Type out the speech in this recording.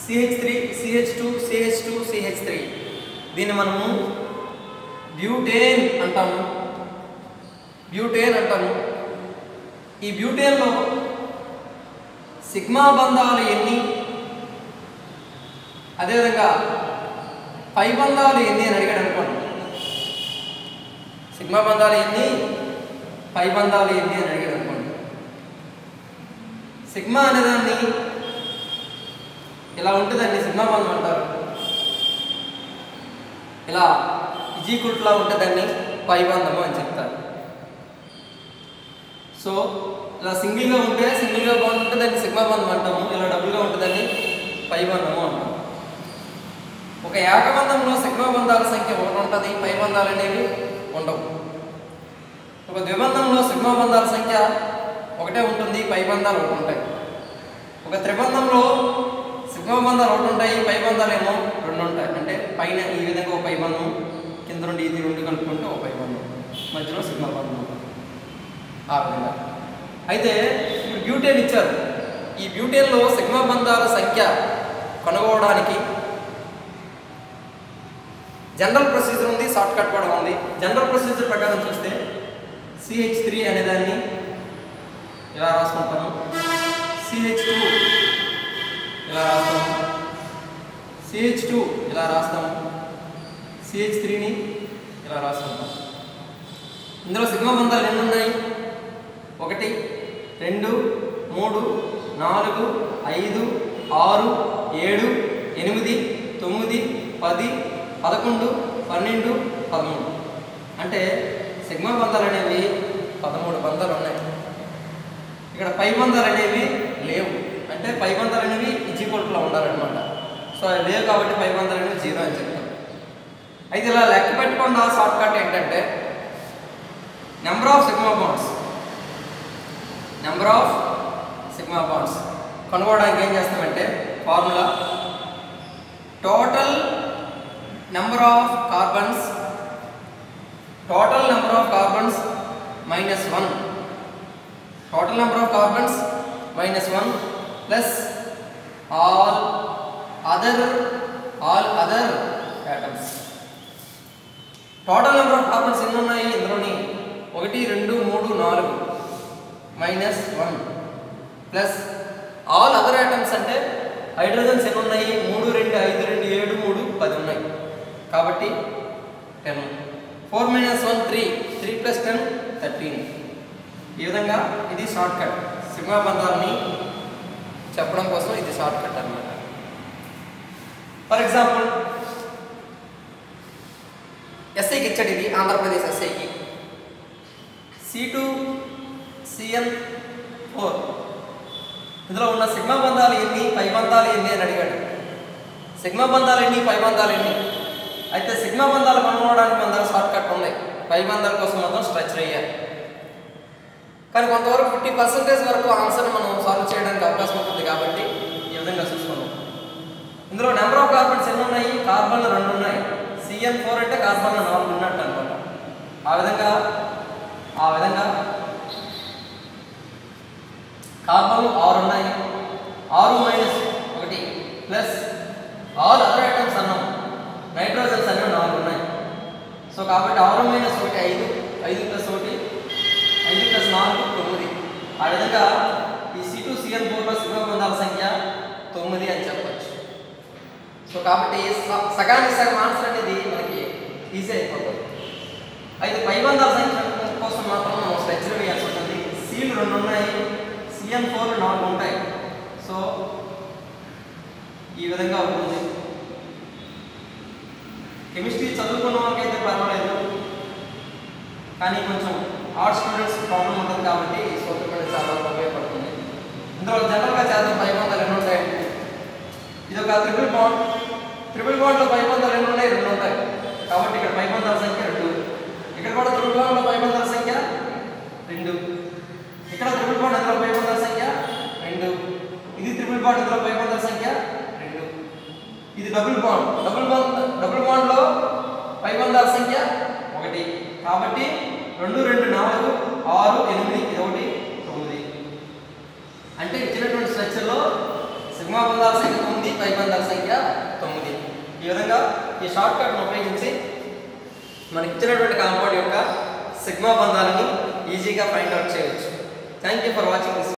CH three C H two C H two C H three దీన్ని మనము butane అంటాము బ్యూటేన్ అంటాము ఈ బ్యూటేన్లో సిగ్మా బంధాలు ఎన్ని అదేవిధంగా పై బంధాలు ఎన్ని అని అడిగాడు అనుకోండి సిగ్మా బంధాలు ఎన్ని పై బంధాలు ఎన్ని అని అడిగాడు అనుకోండి సిగ్మా అనేదాన్ని ఇలా ఉంటుందండి సిగ్మా బంధం అంటారు ఇలా ఇజీకుట్లా ఉంటుందండి పై బంధము అని చెప్తారు సో ఇలా సింగిల్గా ఉంటే సింగిల్గా బాండ్ ఉంటే దాన్ని సిగ్మా బంధం అంటాము ఇలా డబుల్గా ఉంటుందని పై బంధము అంటాము ఒక ఏకబంధంలో సిగ్మా బంధాల సంఖ్య ఒకటి ఉంటుంది పై బంధాలు అనేవి ఉండవు ఒక ద్విబంధంలో సిగ్మా బంధాల సంఖ్య ఒకటే ఉంటుంది పై బంధాలు ఒకటి ఉంటాయి ఒక త్రిబంధంలో సిగ్మా బంధాలు ఒకటి ఉంటాయి పై బంధాలు ఏమో రెండు ఉంటాయి అంటే పైన ఈ విధంగా ఒక పై బంధం కింద నుండి ఇది రెండు కలుపుకుంటే ఒక పై బంధం మధ్యలో సిగ్మా బంధం ఉంటుంది ఆ విధంగా అయితే ఇప్పుడు బ్యూటేన్ ఇచ్చారు ఈ బ్యూటేన్లో సిగ్మా బంధాల సంఖ్య కనుగొనడానికి జనరల్ ప్రొసీజర్ ఉంది షార్ట్ కట్ కూడా ఉంది జనరల్ ప్రొసీజర్ ప్రకారం చూస్తే సిహెచ్ త్రీ అనేదాన్ని ఇలా రాసుకుంటాము సిహెచ్ టూ ఇలా రాస్తాము సిహెచ్ టూ ఇలా రాస్తాము సిహెచ్ త్రీని ఇలా రాసుకుంటాం ఇందులో సిగ్మా బంధాలు ఎన్ని ఉన్నాయి ఒకటి రెండు మూడు నాలుగు ఐదు ఆరు ఏడు ఎనిమిది తొమ్మిది పది పదకొండు పన్నెండు పదమూడు అంటే సిగ్మా బంధాలు అనేవి పదమూడు బంధాలు ఉన్నాయి ఇక్కడ పై బంధాలు అనేవి లేవు అంటే పై బంధాలు అనేవి ఇజీకోల్ట్లో ఉండాలన్నమాట సో అవి లేవు కాబట్టి పై బంధాలు అనేవి జీరో అని చెప్తాం అయితే ఇలా లెక్క పెట్టుకున్న షార్ట్ కట్ ఏంటంటే number of sigma bonds number of sigma bonds కనుగోవడానికి ఏం చేస్తామంటే formula total number of carbons total number of carbons minus one total number of carbons minus one plus all other all other atoms total number of carbons ఎన్ని ఉన్నాయి ఇందులోని ఒకటి రెండు మూడు నాలుగు minus one plus all other items అంటే hydrogens ఎన్ని ఉన్నాయి మూడు రెండు ఐదు రెండు ఏడు మూడు పది ఉన్నాయి కాబట్టి ten four minus one three three plus ten thirteen ఈ విధంగా ఇది షార్ట్ కట్ సిగ్మా బంధాలని చెప్పడం కోసం ఇది షార్ట్ కట్ అన్నమాట ఫర్ ఎగ్జాంపుల్ ఎస్ఐకి ఇచ్చాడు ఇది ఆంధ్రప్రదేశ్ ఎస్ఐకి సి టూ సిఎన్ ఫోర్ ఇందులో ఉన్న సిగ్మా బంధాలు ఎన్ని పై బంధాలు ఎన్ని అని అడిగాడు సిగ్మా బంధాలు ఎన్ని పై బంధాలు ఎన్ని అయితే సిగ్మా బంధాలు కనుగొనడానికి మన దగ్గర షార్ట్ కట్ ఉన్నాయి పై బంధాల కోసం మాత్రం స్ట్రక్చర్ అయ్యాలి కానీ కొంతవరకు ఫిఫ్టీ పర్సెంటేజ్ వరకు ఆన్సర్ మనం సాల్వ్ చేయడానికి అవకాశం ఉంటుంది కాబట్టి ఈ విధంగా చూసుకున్నాం ఇందులో నెంబర్ ఆఫ్ కార్బన్స్ ఎన్ని ఉన్నాయి కార్బన్లు రెండు ఉన్నాయి సిఎన్ ఫోర్ అంటే కార్బన్లు నాలుగు ఉన్నట్టు అనమాట ఆ విధంగా ఆ విధంగా కార్బన్లు ఆరు ఉన్నాయి ఆరు మైనస్ ఒకటి ప్లస్ ఆల్ అదర్ ఐటమ్స్ అన్నాం నైట్రోజన్స్ అనేవి నాలుగు ఉన్నాయి సో కాబట్టి ఆరు మైనస్ ఒకటి ఐదు ఐదు ప్లస్ ఒకటి ఐదు ప్లస్ నాలుగు తొమ్మిది ఆ విధంగా ఈ సి టూ సిఎన్ ఫోర్లో సిగ్మా బంధాల సంఖ్య తొమ్మిది అని చెప్పచ్చు సో కాబట్టి స- సగానికి సగం ఆన్సర్ అనేది మనకి ఈజీ అయిపోతుంది అయితే పై బంధాల సంఖ్య కోసం మాత్రం మనం స్ట్రక్చర్ వేయాల్సి ఉంటుంది సీలు రెండు ఉన్నాయి సిఎన్ ఫోర్ నాలుగు ఉంటాయి సో ఈ విధంగా ఉంటుంది కెమిస్ట్రీ చదువుకున్న వాళ్ళకైతే పర్వాలేదు కానీ కొంచెం ఆర్ట్స్ స్టూడెంట్స్ ప్రాబ్లం ఉంటుంది కాబట్టి ఈ సూత్రం అనేది చాలా ఉపయోగపడుతుంది ఇందులో జనరల్గా చేద్దాం పై బంధాలు ఎన్ని ఉంటాయి ఇది ఒక త్రిపుల్ బాండ్ త్రిపుల్ బాండ్లో పై బంధాలు ఎన్ని ఉన్నాయి రెండు ఉంటాయి కాబట్టి ఇక్కడ పై బంధాల సంఖ్య రెండు ఇక్కడ కూడా త్రిపుల్ బాండ్లో పై బంధాల సంఖ్య రెండు ఇక్కడ త్రిపుల్ బాండ్ అందులో పై బంధాల సంఖ్య రెండు ఇది త్రిపుల్ బాండ్ ఇందులో పై బంధాల సంఖ్య రెండు ఇది double bond double bond double బాండ్లో పై బంధాల సంఖ్య ఒకటి కాబట్టి రెండు రెండు నాలుగు ఆరు ఎనిమిది ఇది ఒకటి తొమ్మిది అంటే ఇచ్చినటువంటి స్ట్రక్చర్లో సిగ్మా బంధాల సంఖ్య తొమ్మిది పై బంధాల సంఖ్య తొమ్మిది ఈ విధంగా ఈ షార్ట్ కట్ను ఉపయోగించి మనకి ఇచ్చినటువంటి కాంపౌండ్ యొక్క సిగ్మా బంధాలని ఈజీగా ఫైండ్ అవుట్ చేయవచ్చు thank you for watching this